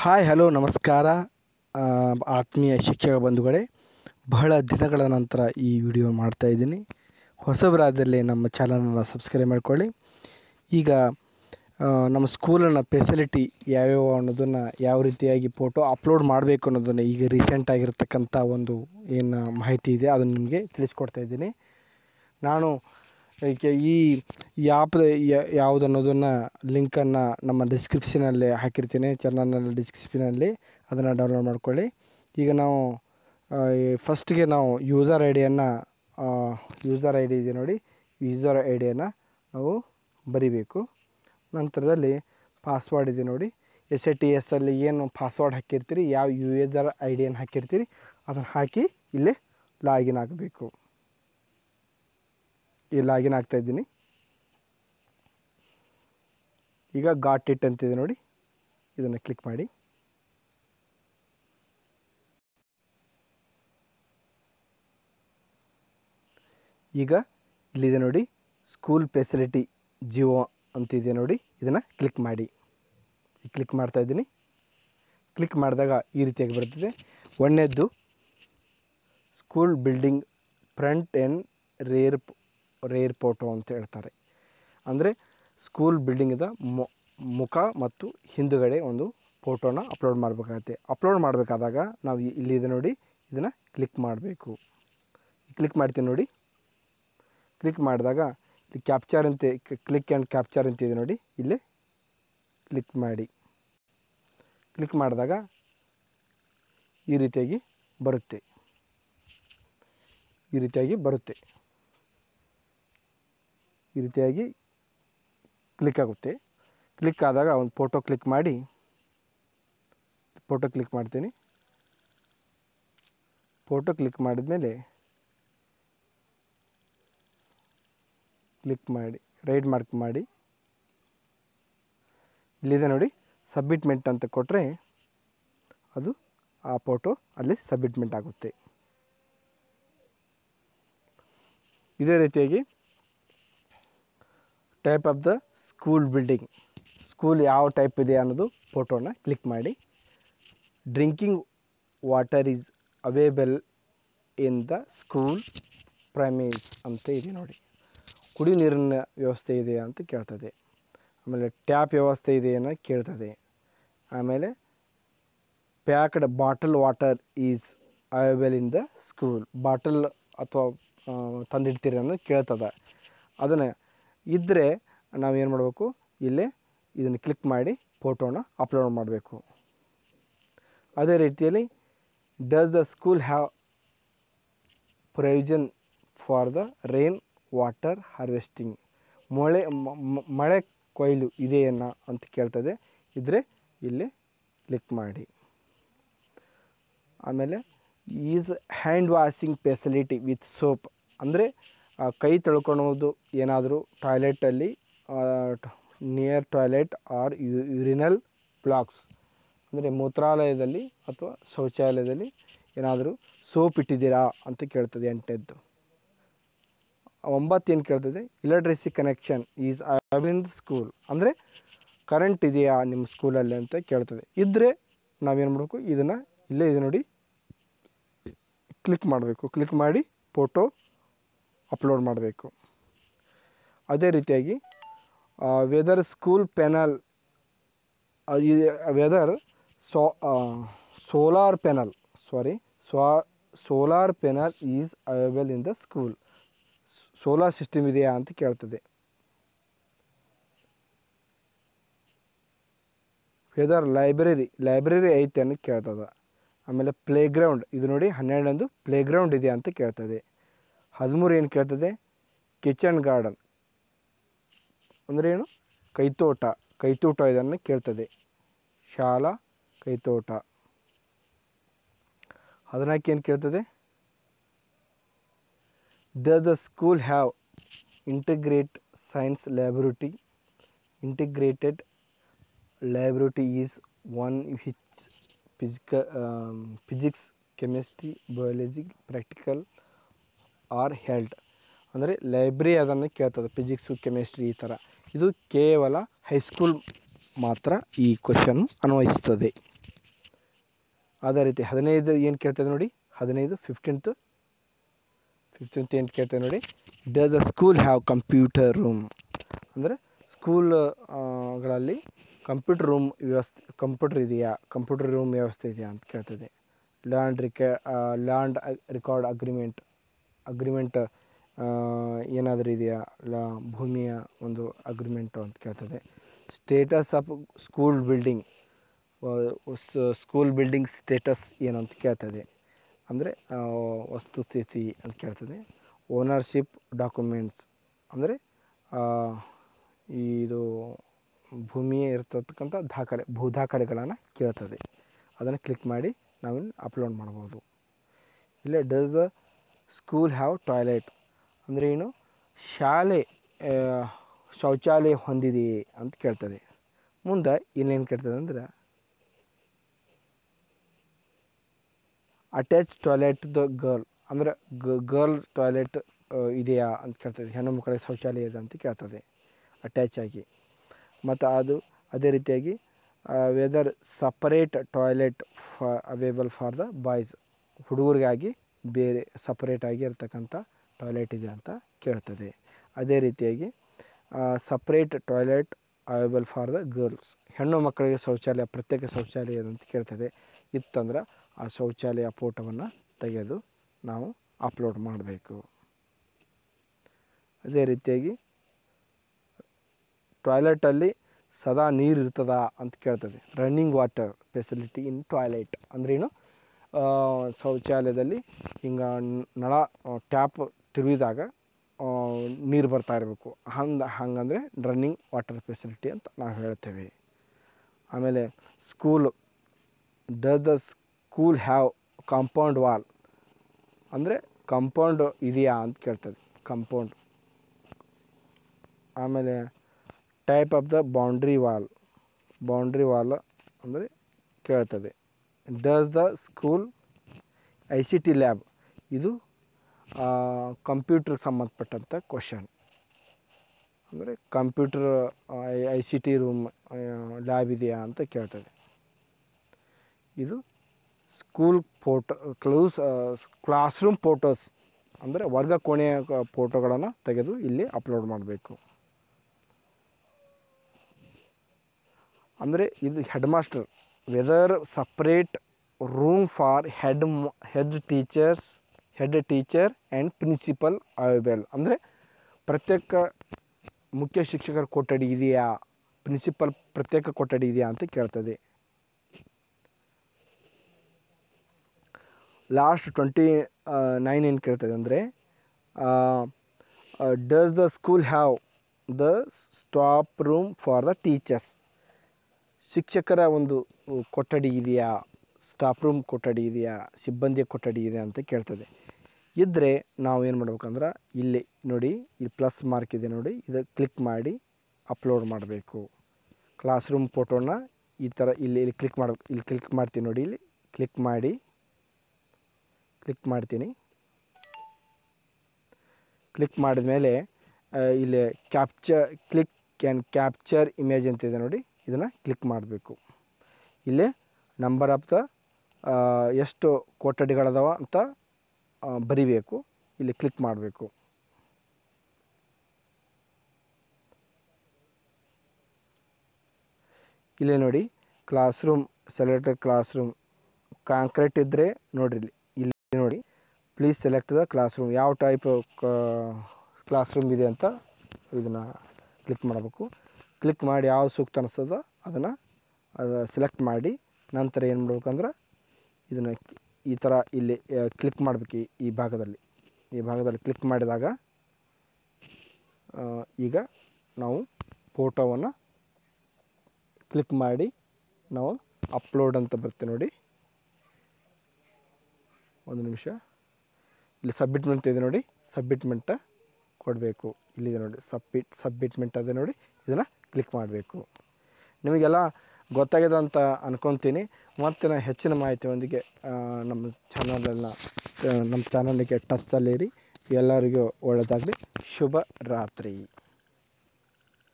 hi hello ನಮಸ್ಕಾರ ಆ, ಆತ್ಮೀಯ ಶಿಕ್ಷಕ ಬಂಧುಗಳೇ ಬಹಳ ದಿನಗಳ ನಂತರ ಈ ವಿಡಿಯೋ ಮಾಡ್ತಾ ಇದ್ದೀನಿ ಹೊಸಬರಾದಲ್ಲಿ ನಮ್ಮ ಚಾನಲನ್ನು ಸಬ್ಸ್ಕ್ರೈಬ್ ಮಾಡ್ಕೊಳ್ಳಿ ಈಗ ಆ, ನಮ್ಮ ಸ್ಕೂಲಿನ ಫೆಸಿಲಿಟಿ ಯಾವ್ಯಾವ ಅನ್ನೋದನ್ನು ಯಾವ ರೀತಿಯಾಗಿ ಫೋಟೋ ಅಪ್ಲೋಡ್ ಮಾಡಬೇಕು ಅನ್ನೋದನ್ನು ಈಗ ರೀಸೆಂಟ್ ಆಗಿರ್ತಕ್ಕಂಥ ಒಂದು ಏನು ಮಾಹಿತಿ ಇದೆ ಅದನ್ನು ನಿಮಗೆ ತಿಳಿಸ್ಕೊಡ್ತಾ ಇದ್ದೀನಿ ನಾನು ಈಗ ಈ ಈ ಆ್ಯಪ್ ಯಾವುದು ಅನ್ನೋದನ್ನು ಲಿಂಕನ್ನು ನಮ್ಮ ಡಿಸ್ಕ್ರಿಪ್ಷನಲ್ಲಿ ಹಾಕಿರ್ತೀನಿ ಚಾನಲ್ನ ಡಿಸ್ಕ್ರಿಪ್ಷನಲ್ಲಿ ಅದನ್ನು ಡೌನ್ಲೋಡ್ ಮಾಡ್ಕೊಳ್ಳಿ ಈಗ ನಾವು ಫಸ್ಟ್ಗೆ ನಾವು ಯೂಸರ್ ಐ ಡಿಯನ್ನು ಯೂಸರ್ ಐ ಡಿ ಇದೆ ನೋಡಿ ಯೂಸರ್ ಐ ಡಿಯನ್ನು ನಾವು ಬರಿಬೇಕು ನಂತರದಲ್ಲಿ ಪಾಸ್ವರ್ಡ್ ಇದೆ ನೋಡಿ ಎಸ್ ಎ ಟಿ ಎಸ್ಸಲ್ಲಿ ಏನು ಪಾಸ್ವರ್ಡ್ ಹಾಕಿರ್ತೀರಿ ಯಾವ ಯೂಸರ್ ಐ ಡಿಯನ್ನು ಹಾಕಿರ್ತೀರಿ ಅದನ್ನು ಹಾಕಿ ಇಲ್ಲೇ ಲಾಗಿನ್ ಆಗಬೇಕು ಈ ಲಾಗಿನ್ ಆಗ್ತಾ ಇದ್ದೀನಿ ಈಗ ಗಾಟ್ ಇಟ್ ಅಂತಿದೆ ನೋಡಿ ಇದನ್ನು ಕ್ಲಿಕ್ ಮಾಡಿ ಈಗ ಇಲ್ಲಿದೆ ನೋಡಿ ಸ್ಕೂಲ್ ಫೆಸಿಲಿಟಿ ಜಿಯೋ ಅಂತಿದೆ ನೋಡಿ ಇದನ್ನು ಕ್ಲಿಕ್ ಮಾಡಿ ಕ್ಲಿಕ್ ಮಾಡ್ತಾ ಇದ್ದೀನಿ ಕ್ಲಿಕ್ ಮಾಡಿದಾಗ ಈ ರೀತಿಯಾಗಿ ಬರ್ತದೆ ಒಂದನೇದ್ದು school building front and rear rear photo ಅಂತ ಹೇಳ್ತಾರೆ ಅಂದರೆ ಸ್ಕೂಲ್ ಬಿಲ್ಡಿಂಗದ ಮುಖ ಮತ್ತು ಹಿಂದುಗಡೆ ಒಂದು ಫೋಟೋನ ಅಪ್ಲೋಡ್ ಮಾಡಬೇಕಾಗತ್ತೆ ಅಪ್ಲೋಡ್ ಮಾಡಬೇಕಾದಾಗ ನಾವು ಇ- ಇಲ್ಲಿದೆ ನೋಡಿ ಇದನ್ನು ಕ್ಲಿಕ್ ಮಾಡಬೇಕು ಕ್ಲಿಕ್ ಮಾಡ್ತೀನಿ ನೋಡಿ ಕ್ಲಿಕ್ ಮಾಡಿದಾಗ ಇಲ್ಲಿ ಕ್ಯಾಪ್ಚರ್ ಅಂತ ಕ್ಲಿಕ್ ಆ್ಯಂಡ್ ಕ್ಯಾಪ್ಚರ್ ಅಂತ ಇದೆ ನೋಡಿ ಇಲ್ಲೇ ಕ್ಲಿಕ್ ಮಾಡಿ ಕ್ಲಿಕ್ ಮಾಡಿದಾಗ ಈ ರೀತಿಯಾಗಿ ಬರುತ್ತೆ ಈ ರೀತಿಯಾಗಿ ಬರುತ್ತೆ ಈ ರೀತಿಯಾಗಿ ಕ್ಲಿಕ್ ಆಗುತ್ತೆ ಕ್ಲಿಕ್ ಆದಾಗ ಒಂದು ಫೋಟೋ ಕ್ಲಿಕ್ ಮಾಡಿ ಫೋಟೋ ಕ್ಲಿಕ್ ಮಾಡ್ತೀನಿ ಫೋಟೋ ಕ್ಲಿಕ್ ಮಾಡಿದ್ಮೇಲೆ ಕ್ಲಿಕ್ ಮಾಡಿ ರೈಟ್ ಮಾರ್ಕ್ ಮಾಡಿ ಇಲ್ಲಿದೆ ನೋಡಿ ಸಬ್ಮಿಟ್ಮೆಂಟ್ ಅಂತ ಕೊಟ್ಟರೆ ಅದು ಆ ಫೋಟೋ ಅಲ್ಲಿ ಸಬ್ಮಿಟ್ಮೆಂಟ್ ಆಗುತ್ತೆ ಇದೇ ರೀತಿಯಾಗಿ type of the school building school ಯಾವ ಟೈಪ್ ಇದೆ ಅನ್ನೋದು ಫೋಟೋನ ಕ್ಲಿಕ್ ಮಾಡಿ drinking water is available in the school premises ಅಂತ ಇದೆ ನೋಡಿ ಕುಡಿ ನೀರಿನ ವ್ಯವಸ್ಥೆ ಇದೆ ಅಂತ ಕೇಳ್ತದೆ ಆಮೇಲೆ ಟ್ಯಾಪ್ ವ್ಯವಸ್ಥೆ ಇದೆ ಅನ್ನೋ ಕೇಳ್ತದೆ ಆಮೇಲೆ packed bottle water is available in the school bottle ಅಥವಾ ಆ, ತಂದಿಡ್ತೀರಿ ಅನ್ನೋದು ಕೇಳ್ತದೆ ಅದನ್ನು ಇದ್ದರೆ ನಾವೇನು ಮಾಡಬೇಕು ಇಲ್ಲೇ ಇದನ್ನು ಕ್ಲಿಕ್ ಮಾಡಿ ಫೋಟೋನ ಅಪ್ಲೋಡ್ ಮಾಡಬೇಕು ಅದೇ ರೀತಿಯಲ್ಲಿ does the school have provision for the rain water harvesting ಮಳೆ ಮ- ಮ- ಮಳೆ ಕೊಯ್ಲು ಇದೆಯನ್ನ ಅಂತ ಕೇಳ್ತದೆ ಇದ್ದರೆ ಇಲ್ಲಿ ಕ್ಲಿಕ್ ಮಾಡಿ ಆಮೇಲೆ is hand washing facility with soap ಅಂದರೆ ಕೈ ತೊಳ್ಕೊಳೋದು ಏನಾದರೂ ಟಾಯ್ಲೆಟಲ್ಲಿ near toilet or urinal blocks ಅಂದರೆ ಮೂತ್ರಾಲಯದಲ್ಲಿ ಅಥವಾ ಶೌಚಾಲಯದಲ್ಲಿ ಏನಾದರೂ ಸೋಪ್ ಇಟ್ಟಿದ್ದೀರಾ ಅಂತ ಕೇಳ್ತದೆ ಎಂಟನೇದ್ದು ಒಂಬತ್ತು ಏನು ಕೇಳ್ತದೆ electricity connection is in school ಅಂದರೆ ಕರೆಂಟ್ ಇದೆಯಾ ನಿಮ್ಮ ಸ್ಕೂಲಲ್ಲಿ ಅಂತ ಕೇಳ್ತದೆ ಇದ್ದರೆ ನಾವೇನು ಮಾಡಬೇಕು ಇದನ್ನು ಇಲ್ಲೇ ಇದೆ ನೋಡಿ ಕ್ಲಿಕ್ ಮಾಡಬೇಕು ಕ್ಲಿಕ್ ಮಾಡಿ ಫೋಟೋ ಅಪ್ಲೋಡ್ ಮಾಡಬೇಕು ಅದೇ ರೀತಿಯಾಗಿ whether school panel whether so solar panel sorry ಸ್ವಾ solar panel is available in the school solar system ಇದೆಯಾ ಅಂತ ಕೇಳ್ತದೆ ವೆದರ್ ಲೈಬ್ರರಿ ಲೈಬ್ರರಿ ಐತೆ ಅಂತ ಕೇಳ್ತದೆ ಆಮೇಲೆ ಪ್ಲೇಗ್ರೌಂಡ್ ಇದು ನೋಡಿ ಹನ್ನೆರಡೊಂದು ಪ್ಲೇಗ್ರೌಂಡ್ ಇದೆ ಅಂತ ಕೇಳ್ತದೆ ಹದಿಮೂರು ಏನು ಕೇಳ್ತದೆ ಕಿಚನ್ ಗಾರ್ಡನ್ ಅಂದರೆ ಏನು ಕೈತೋಟ ಕೈತೋಟ ಇದನ್ನು ಕೇಳ್ತದೆ ಶಾಲಾ ಕೈತೋಟ ಹದಿನಾಲ್ಕು ಏನು ಕೇಳ್ತದೆ does the school have integrate science laboratory integrated laboratory is one which physic physics chemistry biology practical are held ಅಂದರೆ ಲೈಬ್ರರಿ ಅದನ್ನು ಕೇಳ್ತದೆ ಫಿಸಿಕ್ಸು ಕೆಮಿಸ್ಟ್ರಿ ಈ ಥರ ಇದು ಕೇವಲ ಹೈಸ್ಕೂಲ್ ಮಾತ್ರ ಈ ಕ್ವಶನ್ ಅನ್ವಯಿಸ್ತದೆ ಅದೇ ರೀತಿ ಹದಿನೈದು ಏನು ಕೇಳ್ತದೆ ನೋಡಿ ಹದಿನೈದು ಫಿಫ್ಟೀನ್ತು ಫಿಫ್ಟೀನ್ತ್ ಏನು ಕೇಳ್ತದೆ ನೋಡಿ does the school have computer room ಅಂದರೆ ಸ್ಕೂಲ್ ಗಳಲ್ಲಿ ಕಂಪ್ಯೂಟರ್ ರೂಮ್ ವ್ಯವಸ್ಥೆ ಕಂಪ್ಯೂಟರ್ ಇದೆಯಾ ಕಂಪ್ಯೂಟರ್ ರೂಮ್ ವ್ಯವಸ್ಥೆ ಇದೆಯಾ ಅಂತ ಕೇಳ್ತದೆ ಲ್ಯಾಂಡ್ ರಿಕೆ ಲ್ಯಾಂಡ್ ರೆಕಾರ್ಡ್ ಅಗ್ರಿಮೆಂಟ್ ಅಗ್ರಿಮೆಂಟ್ ಏನಾದರೂ ಇದೆಯಾ ಲಾ ಭೂಮಿಯ ಒಂದು ಅಗ್ರಿಮೆಂಟು ಅಂತ ಕೇಳ್ತದೆ status of school building school building status ಏನಂತ ಕೇಳ್ತದೆ ಅಂದರೆ ವಸ್ತುಸ್ಥಿತಿ ಅಂತ ಕೇಳ್ತದೆ ಓನರ್ಶಿಪ್ ಡಾಕ್ಯುಮೆಂಟ್ಸ್ ಅಂದರೆ ಇದು ಭೂಮಿಯೇ ಇರ್ತಕ್ಕಂಥ ದಾಖಲೆ ಭೂ ದಾಖಲೆಗಳನ್ನು ಕೇಳ್ತದೆ ಅದನ್ನು ಕ್ಲಿಕ್ ಮಾಡಿ ನಾವಿಲ್ಲಿ ಅಪ್ಲೋಡ್ ಮಾಡ್ಬೋದು ಇಲ್ಲೇ does the school have toilet ಅಂದರೆ ಏನು ಶಾಲೆ ಆ, ಶೌಚಾಲಯ ಹೊಂದಿದೆಯೇ ಅಂತ ಕೇಳ್ತದೆ ಮುಂದೆ ಇನ್ನೇನು ಕೇಳ್ತದೆ ಅಂದ್ರೆ ಅಟ್ಯಾಚ್ ಟಾಯ್ಲೆಟ್ ದ ಗರ್ಲ್ ಅಂದರೆ ಗರ್ಲ್ ಟಾಯ್ಲೆಟ್ ಇದೆಯಾ ಅಂತ ಕೇಳ್ತದೆ ಹೆಣ್ಣು ಮಕ್ಕಳಿಗೆ ಶೌಚಾಲಯ ಇದೆ ಅಂತ ಕೇಳ್ತದೆ ಅಟ್ಯಾಚ್ ಆಗಿ ಮತ್ತು ಅದು ಅದೇ ರೀತಿಯಾಗಿ ವೆದರ್ ಸಪರೇಟ್ ಟಾಯ್ಲೆಟ್ ಫ ಅವೈಬಲ್ ಫಾರ್ ದ ಬಾಯ್ಸ್ ಹುಡುಗರಿಗಾಗಿ ಬೇರೆ ಸಪರೇಟಾಗಿ ಇರ್ತಕ್ಕಂಥ ಟಾಯ್ಲೆಟ್ ಇದೆ ಅಂತ ಕೇಳ್ತದೆ ಅದೇ ರೀತಿಯಾಗಿ separate toilet available for the girls ಹೆಣ್ಣು ಮಕ್ಕಳಿಗೆ ಶೌಚಾಲಯ ಪ್ರತ್ಯೇಕ ಶೌಚಾಲಯ ಇದೆ ಅಂತ ಕೇಳ್ತದೆ ಇತ್ತಂದ್ರೆ ಆ ಶೌಚಾಲಯ ಫೋಟೋವನ್ನು ತೆಗೆದು ನಾವು ಅಪ್ಲೋಡ್ ಮಾಡಬೇಕು ಅದೇ ರೀತಿಯಾಗಿ ಟಾಯ್ಲೆಟಲ್ಲಿ ಸದಾ ನೀರು ಇರ್ತದಾ ಅಂತ ಕೇಳ್ತದೆ running water facility in toilet ಅಂದ್ರೇನು ಆ, ಶೌಚಾಲಯದಲ್ಲಿ ಹಿಂಗೆ ನಳ ಟ್ಯಾಪ್ ತಿರುವಿದಾಗ ನೀರು ಬರ್ತಾ ಇರಬೇಕು ಹಂಗೆ ಹಂಗಂದರೆ ರನ್ನಿಂಗ್ ವಾಟರ್ ಫೆಸಿಲಿಟಿ ಅಂತ ನಾವು ಹೇಳ್ತೇವೆ ಆಮೇಲೆ ಸ್ಕೂಲ್ ಡ the school have compound wall ಅಂದರೆ ಕಾಂಪೌಂಡ್ ಇದೆಯಾ ಅಂತ ಕೇಳ್ತದೆ ಕಾಂಪೌಂಡ್ ಆಮೇಲೆ type of the boundary wall boundary wall ಅಂದರೆ ಕೇಳ್ತದೆ does the school I C T lab ಇದು ಕಂಪ್ಯೂಟ್ರಿಗೆ ಸಂಬಂಧಪಟ್ಟಂಥ ಕ್ವಶನ್ ಅಂದರೆ computer I C T room lab ಇದೆಯಾ ಅಂತ ಕೇಳ್ತದೆ ಇದು ಸ್ಕೂಲ್ ಫೋಟೋ ಕ್ಲೂಸ್ ಕ್ಲಾಸ್ ರೂಮ್ ಫೋಟೋಸ್ ಅಂದರೆ ವರ್ಗ ಕೋಣೆಯ ಫೋಟೋಗಳನ್ನು ತೆಗೆದು ಇಲ್ಲಿ ಅಪ್ಲೋಡ್ ಮಾಡಬೇಕು ಅಂದರೆ ಇದು headmaster whether separate room for head head teachers head teacher and principal available ಅಂದರೆ ಪ್ರತ್ಯೇಕ ಮುಖ್ಯ ಶಿಕ್ಷಕರ ಕೊಠಡಿ ಇದೆಯಾ ಪ್ರಿನ್ಸಿಪಲ್ ಪ್ರತ್ಯೇಕ ಕೊಠಡಿ ಇದೆಯಾ ಅಂತ ಕೇಳ್ತದೆ ಲಾಸ್ಟ್ ಟ್ವೆಂಟಿ ನೈನ್ ಏನು ಕೇಳ್ತದೆ ಅಂದರೆ does the school have the staff room for the teachers ಶಿಕ್ಷಕರ ಒಂದು ಕೊಠಡಿ ಇದೆಯಾ ಸ್ಟಾಫ್ ರೂಮ್ ಕೊಠಡಿ ಇದೆಯಾ ಸಿಬ್ಬಂದಿಯ ಕೊಠಡಿ ಇದೆ ಅಂತ ಕೇಳ್ತದೆ ಇದ್ದರೆ ನಾವು ಏನು ಮಾಡ್ಬೇಕಂದ್ರೆ ಇಲ್ಲಿ ನೋಡಿ ಇಲ್ಲಿ ಪ್ಲಸ್ ಮಾರ್ಕ್ ಇದೆ ನೋಡಿ ಇದು ಕ್ಲಿಕ್ ಮಾಡಿ ಅಪ್ಲೋಡ್ ಮಾಡಬೇಕು ಕ್ಲಾಸ್ ರೂಮ್ ಫೋಟೋನ ಈ ಥರ ಇಲ್ಲಿ ಇಲ್ಲಿ ಕ್ಲಿಕ್ ಮಾಡ್ಬೇಕು ಇಲ್ಲಿ ಕ್ಲಿಕ್ ಮಾಡ್ತೀನಿ ನೋಡಿ ಇಲ್ಲಿ ಕ್ಲಿಕ್ ಮಾಡಿ ಕ್ಲಿಕ್ ಮಾಡ್ತೀನಿ ಕ್ಲಿಕ್ ಮಾಡಿದ ಮೇಲೆ ಇಲ್ಲಿ capture click can capture image ಅಂತ ಇದೆ ನೋಡಿ ಇದನ್ನು ಕ್ಲಿಕ್ ಮಾಡಬೇಕು ಇಲ್ಲಿ ನಂಬರ್ ಆಫ್ ದ ಎಷ್ಟು ಕೊಠಡಿಗಳದಾವ ಅಂತ ಆ, ಬರಿಬೇಕು ಇಲ್ಲಿ ಕ್ಲಿಕ್ ಮಾಡಬೇಕು ಇಲ್ಲಿ ನೋಡಿ classroom selected classroom concrete ಇದ್ದರೆ ನೋಡ್ರಿ ಇಲ್ಲಿ ಇಲ್ಲಿ ನೋಡಿ please select the classroom ಯಾವ ಟೈಪ್ ಕ್ಲಾಸ್ ರೂಮ್ ಇದೆ ಅಂತ ಇದನ್ನು ಕ್ಲಿಕ್ ಮಾಡಬೇಕು ಕ್ಲಿಕ್ ಮಾಡಿ ಯಾವ ಸೂಕ್ತ ಅನಿಸ್ತದೋ ಅದನ್ನು ಅದು ಸೆಲೆಕ್ಟ್ ಮಾಡಿ ನಂತರ ಏನು ಮಾಡ್ಬೇಕಂದ್ರೆ ಇದನ್ನು ಈ ಥರ ಇಲ್ಲಿ ಕ್ಲಿಕ್ ಮಾಡಬೇಕು ಈ ಈ ಭಾಗದಲ್ಲಿ ಈ ಭಾಗದಲ್ಲಿ ಕ್ಲಿಕ್ ಮಾಡಿದಾಗ ಆ, ಈಗ ನಾವು ಫೋಟೋವನ್ನು ಕ್ಲಿಕ್ ಮಾಡಿ ನಾವು ಅಪ್ಲೋಡ್ ಅಂತ ಬರುತ್ತೆ ನೋಡಿ ಒಂದು ನಿಮಿಷ ಇಲ್ಲಿ ಸಬ್ಮಿಟ್ಮೆಂಟ್ ಇದೆ ನೋಡಿ ಸಬ್ಮಿಟ್ಮೆಂಟ ಕೊಡಬೇಕು ಇಲ್ಲಿದೆ ನೋಡಿ ಸಬ್ಮಿಟ್ ಸಬ್ಮಿಟ್ಮೆಂಟ್ ಅದೇ ನೋಡಿ ಇದನ್ನು ಕ್ಲಿಕ್ ಮಾಡಬೇಕು ನಿಮಗೆಲ್ಲ ಗೊತ್ತಾಗಿದೆ ಅಂತ ಅನ್ಕೊತೀನಿ ಮತ್ತು ನಾನು ಹೆಚ್ಚಿನ ಮಾಹಿತಿಯೊಂದಿಗೆ ಆ, ನಮ್ಮ ಚಾನಲನ್ನು ನಮ್ಮ ಚಾನಲ್ಗೆ ಟಚ್ಚಲ್ಲಿರಿ ಎಲ್ಲರಿಗೂ ಒಳ್ಳೆಯದಾಗಲಿ ಶುಭ ರಾತ್ರಿ